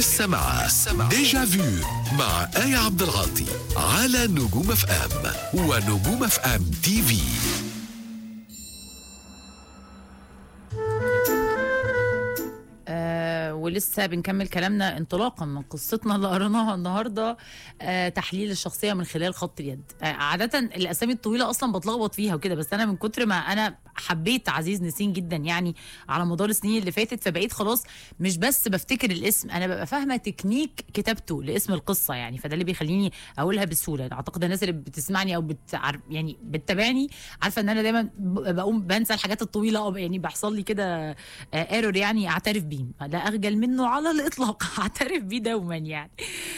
السمع ديجا فيو مع آية عبد العاطي على نجوم اف ام ونجوم اف ام تي في آه ولسه بنكمل كلامنا انطلاقا من قصتنا اللي قريناها النهارده آه تحليل الشخصيه من خلال خط اليد آه عاده الاسامي الطويله اصلا بتلخبط فيها وكده بس انا من كتر ما انا حبيت عزيز نسين جدا يعني على مدار السنين اللي فاتت فبقيت خلاص مش بس بفتكر الاسم انا ببقى فاهمه تكنيك كتابته لاسم القصه يعني فده اللي بيخليني اقولها بسهوله اعتقد الناس اللي بتسمعني او بتعر يعني بتتابعني عارفه ان انا دايما ب- بقوم بنسى الحاجات الطويله او يعني بيحصل لي كده ايرور يعني اعترف بيه لا اخجل منه على الاطلاق اعترف بيه دوما يعني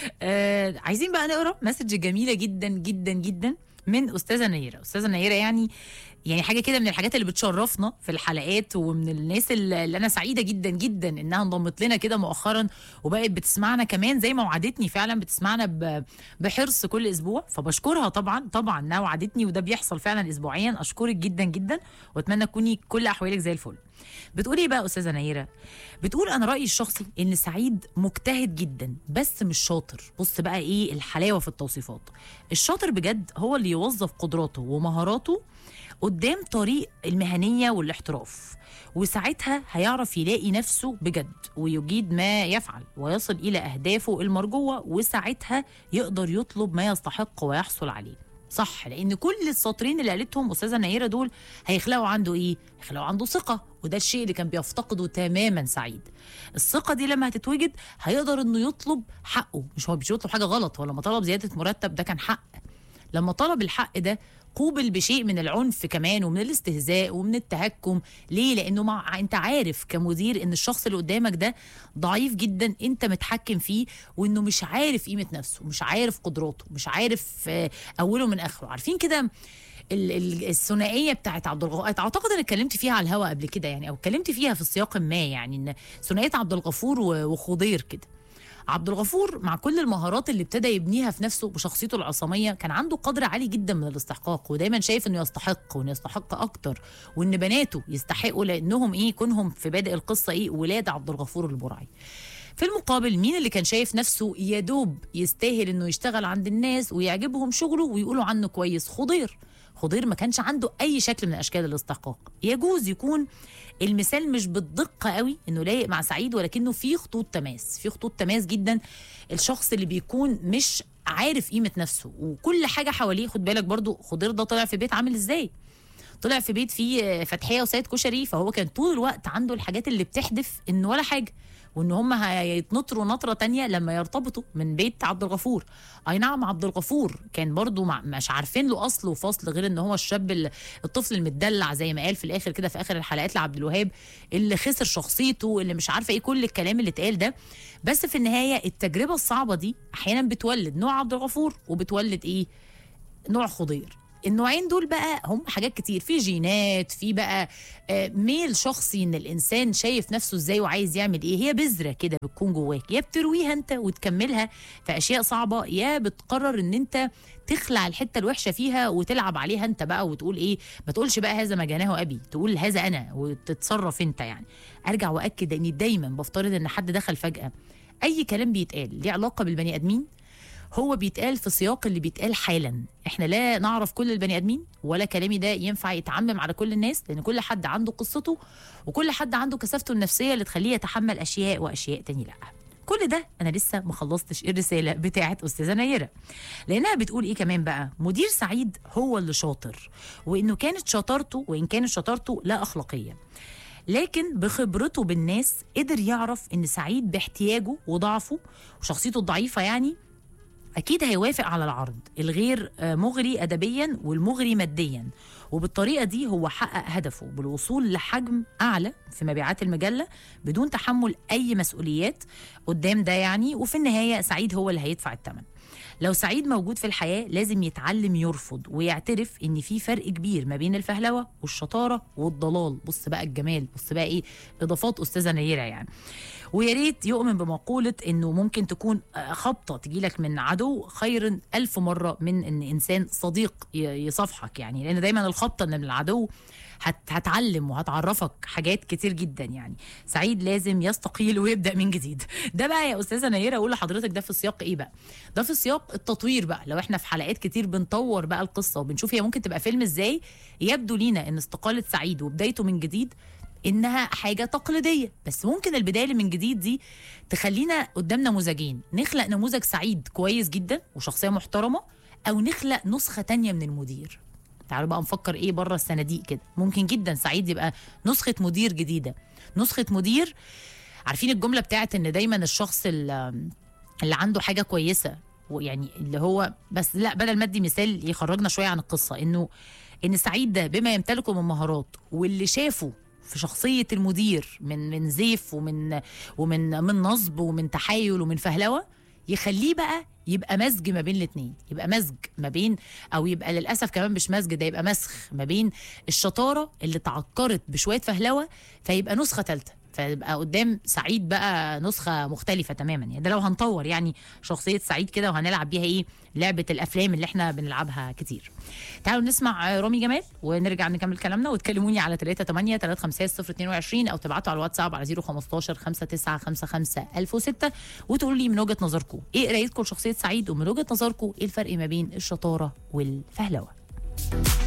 آه عايزين بقى نقرا مسج جميله جدا جدا جدا من استاذه نيره استاذه نيره يعني يعني حاجه كده من الحاجات اللي بتشرفنا في الحلقات ومن الناس اللي اللي انا سعيده جدا جدا انها انضمت لنا كده مؤخرا وبقت بتسمعنا كمان زي ما وعدتني فعلا بتسمعنا ب- بحرص كل اسبوع فبشكرها طبعا طبعا انها وعدتني وده بيحصل فعلا اسبوعيا اشكرك جدا جدا واتمنى تكوني كل احوالك زي الفل بتقولي ايه بقى استاذه نيره بتقول انا رايي الشخصي ان سعيد مجتهد جدا بس مش شاطر بص بقى ايه الحلاوه في التوصيفات الشاطر بجد هو اللي يوظف قدراته ومهاراته قدام طريق المهنيه والاحتراف وساعتها هيعرف يلاقي نفسه بجد ويجيد ما يفعل ويصل الى اهدافه المرجوه وساعتها يقدر يطلب ما يستحق ويحصل عليه صح لان كل السطرين اللي قالتهم استاذه نيره دول هيخلقوا عنده ايه هيخلقوا عنده ثقه وده الشيء اللي كان بيفتقده تماما سعيد الثقه دي لما هتتوجد هيقدر انه يطلب حقه مش هو مش بيطلب حاجه غلط ولا لما طلب زياده مرتب ده كان حق لما طلب الحق ده قوبل بشيء من العنف كمان ومن الاستهزاء ومن التهكم ليه لانه مع انت عارف كمدير ان الشخص اللي قدامك ده ضعيف جدا انت متحكم فيه وانه مش عارف قيمه نفسه مش عارف قدراته مش عارف آه، اوله من اخره عارفين كده ال- ال- الثنائيه بتاعت عبد الغفور اعتقد انا اتكلمت فيها على الهوا قبل كده يعني او اتكلمت فيها في سياق ما يعني ان ثنائيه عبد الغفور و- وخضير كده عبد الغفور مع كل المهارات اللي ابتدى يبنيها في نفسه بشخصيته العصاميه كان عنده قدر عالي جدا من الاستحقاق ودايما شايف انه يستحق وانه يستحق اكتر وان بناته يستحقوا لانهم ايه كونهم في بادئ القصه ايه ولاد عبد الغفور البرعي في المقابل مين اللي كان شايف نفسه يا دوب يستاهل انه يشتغل عند الناس ويعجبهم شغله ويقولوا عنه كويس خضير خضير ما كانش عنده اي شكل من اشكال الاستحقاق يجوز يكون المثال مش بالدقه قوي انه لايق مع سعيد ولكنه في خطوط تماس في خطوط تماس جدا الشخص اللي بيكون مش عارف قيمه نفسه وكل حاجه حواليه خد بالك برضو خضير ده طلع في بيت عامل ازاي طلع في بيت فيه فتحيه وسيد كشري فهو كان طول الوقت عنده الحاجات اللي بتحدف انه ولا حاجه وان هم هيتنطروا نطره تانية لما يرتبطوا من بيت عبد الغفور اي نعم عبد الغفور كان برضو مع مش عارفين له اصل وفصل غير ان هو الشاب ال- الطفل المدلع زي ما قال في الاخر كده في اخر الحلقات لعبد الوهاب اللي خسر شخصيته اللي مش عارفه ايه كل الكلام اللي اتقال ده بس في النهايه التجربه الصعبه دي احيانا بتولد نوع عبد الغفور وبتولد ايه نوع خضير النوعين دول بقى هم حاجات كتير في جينات في بقى آه، ميل شخصي ان الانسان شايف نفسه ازاي وعايز يعمل ايه هي بذره كده بتكون جواك يا بترويها انت وتكملها في اشياء صعبه يا بتقرر ان انت تخلع الحته الوحشه فيها وتلعب عليها انت بقى وتقول ايه ما تقولش بقى هذا ما جناه ابي تقول هذا انا وتتصرف انت يعني ارجع واكد اني دايما بفترض ان حد دخل فجاه اي كلام بيتقال ليه علاقه بالبني ادمين هو بيتقال في سياق اللي بيتقال حالا احنا لا نعرف كل البني ادمين ولا كلامي ده ينفع يتعمم على كل الناس لان كل حد عنده قصته وكل حد عنده كثافته النفسيه اللي تخليه يتحمل اشياء واشياء تاني لا كل ده انا لسه ما خلصتش الرساله بتاعه استاذه نيره لانها بتقول ايه كمان بقى مدير سعيد هو اللي شاطر وانه كانت شطارته وان كانت شطارته لا اخلاقيه لكن بخبرته بالناس قدر يعرف ان سعيد باحتياجه وضعفه وشخصيته الضعيفه يعني اكيد هيوافق على العرض الغير آه، مغري ادبيا والمغري ماديا وبالطريقه دي هو حقق هدفه بالوصول لحجم اعلى في مبيعات المجله بدون تحمل اي مسؤوليات قدام ده يعني وفي النهايه سعيد هو اللي هيدفع الثمن لو سعيد موجود في الحياه لازم يتعلم يرفض ويعترف ان في فرق كبير ما بين الفهلوه والشطاره والضلال بص بقى الجمال بص بقى ايه اضافات استاذه نيره يعني ويا ريت يؤمن بمقولة إنه ممكن تكون آه، خبطة تجيلك من عدو خير ألف مرة من إن إنسان صديق ي- يصافحك يعني لأن دايما الخبطة من العدو هت هتعلم وهتعرفك حاجات كتير جدا يعني سعيد لازم يستقيل ويبدا من جديد ده بقى يا استاذه نيره اقول لحضرتك ده في سياق ايه بقى ده في سياق التطوير بقى لو احنا في حلقات كتير بنطور بقى القصه وبنشوف هي ممكن تبقى فيلم ازاي يبدو لينا ان استقاله سعيد وبدايته من جديد انها حاجه تقليديه بس ممكن البدايه اللي من جديد دي تخلينا قدام نموذجين نخلق نموذج سعيد كويس جدا وشخصيه محترمه او نخلق نسخه تانية من المدير تعالوا بقى نفكر ايه بره الصناديق كده ممكن جدا سعيد يبقى نسخه مدير جديده نسخه مدير عارفين الجمله بتاعت ان دايما الشخص اللي, اللي عنده حاجه كويسه ويعني اللي هو بس لا بدل ما ادي مثال يخرجنا شويه عن القصه انه ان سعيد ده بما يمتلكه من مهارات واللي شافه في شخصيه المدير من من زيف ومن ومن من نصب ومن تحايل ومن فهلوه يخليه بقى يبقى مزج ما بين الاثنين يبقى مزج ما بين او يبقى للاسف كمان مش مزج ده يبقى مسخ ما بين الشطاره اللي تعكرت بشويه فهلوه فيبقى نسخه ثالثه فيبقى قدام سعيد بقى نسخه مختلفه تماما يعني ده لو هنطور يعني شخصيه سعيد كده وهنلعب بيها ايه لعبه الافلام اللي احنا بنلعبها كتير تعالوا نسمع رامي جمال ونرجع نكمل كلامنا وتكلموني على 3 8 3 5 0 22 او تبعتوا على الواتساب على 015 5 9 5 5 1006 وتقولوا لي من وجهه نظركم ايه قرايتكم لشخصيه سعيد ومن وجهه نظركم ايه الفرق ما بين الشطاره والفهلوه